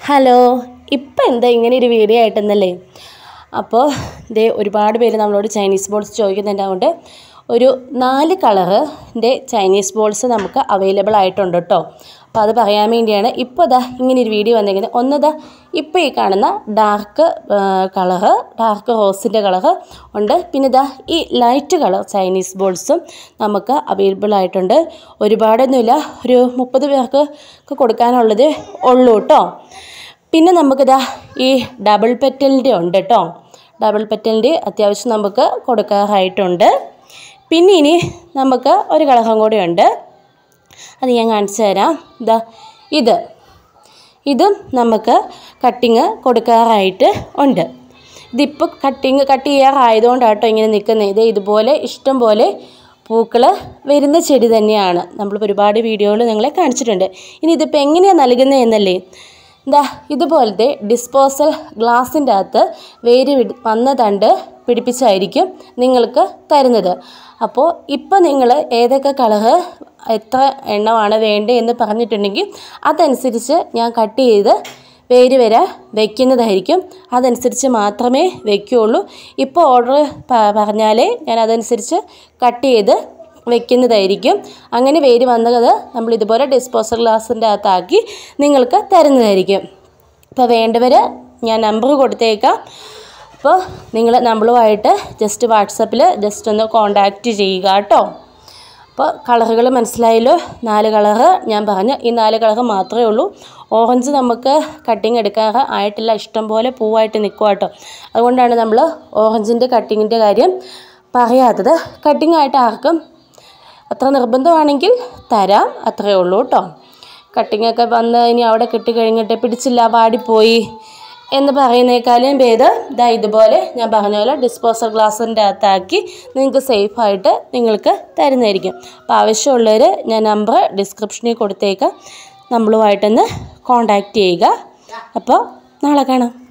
hello ഇപ്പം എന്താ ഇങ്ങനെ ഒരു വീഡിയോ ആയിട്ടെന്നല്ലേ അപ്പോൾ ദേ ഒരുപാട് പേര് നമ്മളോട് ചൈനീസ് ബോൾസ് ചോദിക്കുന്നുണ്ടാവുകൊണ്ട് ഒരു നാല് കളറിൻ്റെ ചൈനീസ് ബോൾസ് നമുക്ക് അവൈലബിൾ ആയിട്ടുണ്ട് കേട്ടോ അപ്പോൾ അത് പറയാൻ വേണ്ടിയാണ് ഇപ്പോൾ ഇതാ ഇങ്ങനെ ഒരു വീഡിയോ വന്നിരിക്കുന്നത് ഒന്നതാ ഇപ്പോൾ ഈ കാണുന്ന ഡാർക്ക് കളറ് ഡാർക്ക് റോസിൻ്റെ കളറ് ഉണ്ട് പിന്നെ ഇതാ ഈ ലൈറ്റ് കളർ ചൈനീസ് ബോൾസും നമുക്ക് അവൈലബിൾ ആയിട്ടുണ്ട് ഒരുപാടൊന്നുമില്ല ഒരു മുപ്പത് പേർക്ക് ഒക്കെ കൊടുക്കാനുള്ളത് ഉള്ളൂ കേട്ടോ പിന്നെ നമുക്കിതാ ഈ ഡബിൾ പെറ്റലിൻ്റെ ഉണ്ട് കേട്ടോ ഡബിൾ പെറ്റലിൻ്റെ അത്യാവശ്യം നമുക്ക് കൊടുക്കാറായിട്ടുണ്ട് പിന്നെ ഇനി നമുക്ക് ഒരു കളറും കൂടെ ഉണ്ട് അത് ഞാൻ കാണിച്ചു തരാം ഇതാ ഇത് ഇതും നമുക്ക് കട്ടിങ് കൊടുക്കാറായിട്ട് ഉണ്ട് ഇതിപ്പോൾ കട്ടിങ് കട്ട് ചെയ്യാറായതുകൊണ്ടാണ് കേട്ടോ ഇങ്ങനെ നിൽക്കുന്നത് ഇത് ഇതുപോലെ ഇഷ്ടം പോലെ പൂക്കൾ വരുന്ന ചെടി തന്നെയാണ് നമ്മൾ ഒരുപാട് വീഡിയോകൾ നിങ്ങളെ കാണിച്ചിട്ടുണ്ട് ഇനി ഇതിപ്പോൾ എങ്ങനെയാണ് നൽകുന്നത് എന്നല്ലേ ഇതാ ഇതുപോലത്തെ ഡിസ്പോസൽ ഗ്ലാസിൻ്റെ അകത്ത് വേര് വിട് വന്ന തണ്ട് പിടിപ്പിച്ചായിരിക്കും നിങ്ങൾക്ക് തരുന്നത് അപ്പോൾ ഇപ്പം നിങ്ങൾ ഏതൊക്കെ കളറ് എത്ര എണ്ണമാണ് വേണ്ടത് എന്ന് പറഞ്ഞിട്ടുണ്ടെങ്കിൽ അതനുസരിച്ച് ഞാൻ കട്ട് ചെയ്ത് വേര് വരെ വയ്ക്കുന്നതായിരിക്കും അതനുസരിച്ച് മാത്രമേ വയ്ക്കുകയുള്ളൂ ഇപ്പോൾ ഓർഡർ പറഞ്ഞാലേ ഞാൻ അതനുസരിച്ച് കട്ട് ചെയ്ത് വെക്കുന്നതായിരിക്കും അങ്ങനെ വേര് വന്നത് നമ്മൾ ഇതുപോലെ ഡിസ്പോസൽ ഗ്ലാസിൻ്റെ അകത്താക്കി നിങ്ങൾക്ക് തരുന്നതായിരിക്കും അപ്പോൾ വേണ്ടവർ ഞാൻ നമ്പർ കൊടുത്തേക്കാം അപ്പോൾ നിങ്ങൾ നമ്മളുമായിട്ട് ജസ്റ്റ് വാട്സപ്പിൽ ജസ്റ്റ് ഒന്ന് കോണ്ടാക്റ്റ് ചെയ്യുക കേട്ടോ അപ്പോൾ കളറുകൾ മനസ്സിലായല്ലോ നാല് കളറ് ഞാൻ പറഞ്ഞു ഈ നാല് കളറ് മാത്രമേ ഉള്ളൂ ഓറഞ്ച് നമുക്ക് കട്ടിങ് എടുക്കാറ് ആയിട്ടില്ല ഇഷ്ടം പോലെ പൂവായിട്ട് നിൽക്കുക കേട്ടോ അതുകൊണ്ടാണ് നമ്മൾ ഓറഞ്ചിൻ്റെ കട്ടിങ്ങിൻ്റെ കാര്യം പറയാത്തത് കട്ടിങ് ആയിട്ട് ആർക്കും അത്ര നിർബന്ധമാണെങ്കിൽ തരാം അത്രയേ ഉള്ളൂ കേട്ടോ കട്ടിങ്ങൊക്കെ വന്ന് ഇനി അവിടെ കിട്ടിക്കഴിഞ്ഞിട്ട് പിടിച്ചില്ല വാടിപ്പോയി എന്ന് പറയുന്നേക്കാളും ഭേദം ഇതാ ഇതുപോലെ ഞാൻ പറഞ്ഞ പോലെ ഡിസ്പോസൽ ഗ്ലാസിൻ്റെ അകത്താക്കി നിങ്ങൾക്ക് സേഫായിട്ട് നിങ്ങൾക്ക് തരുന്നതായിരിക്കും അപ്പോൾ ആവശ്യമുള്ളവർ ഞാൻ നമ്പർ ഡിസ്ക്രിപ്ഷനിൽ കൊടുത്തേക്കാം നമ്മളുമായിട്ടൊന്ന് കോണ്ടാക്റ്റ് ചെയ്യുക അപ്പോൾ നാളെ കാണാം